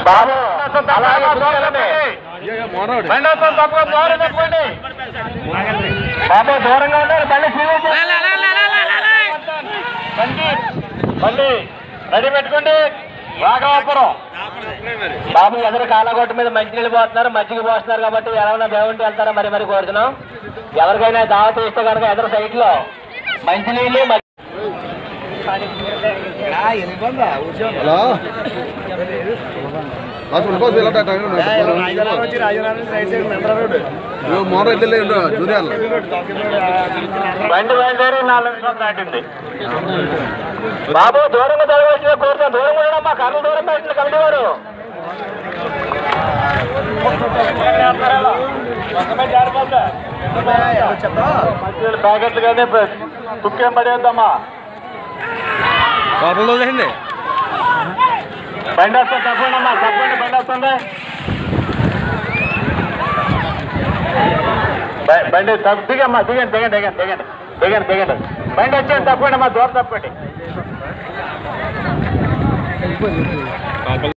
బాబు అలాగే చూడండి బండి వస్తుంది తప్పకుండా దూరం తప్పండి బాబు దూరంగా ఉన్నారు బండి స్పీడ్ బండి బండి రెడీ పెట్టుకోండి రాఘవాపురం బాబు ఎదురు కాలగొట్టు మీద మంచినీళ్ళు పోతున్నారు మజ్జిగ పోస్తున్నారు కాబట్టి ఎవరైనా దేవుంటి వెళ్తారా మరి మరి కోరుతున్నాం ఎవరికైనా దావత ఇస్తే కనుక ఎదురు సైట్ లో మంచినీళ్ళు మజ్జి- హలో బస్ ఉనుకోవచ్చు ఇలా టైం మోటార్ ఇట్లే ఉండు జూనియర్ బండి బయలుదేరి నాలుగు నిమిషాలు దాటింది బాబు దూరంగా జరగవలసిన కోరుతాం దూరం కూడా మా కర్ర దూరం పెట్టింది కమిటీ వారు మంచినీళ్ళు ప్యాకెట్లు కానీ కుక్కేం పడేద్దామా లోపల వదిలేయండి బండి వస్తుంది తప్పండి అమ్మా తప్పండి బండి వస్తుంది బ- బండి తప్ప- దిగమ్మా దిగండి దిగండి దిగండి దిగండి దిగండి దిగండి బండి వచ్చేయండి తప్పండి అమ్మా దూరం తప్పండి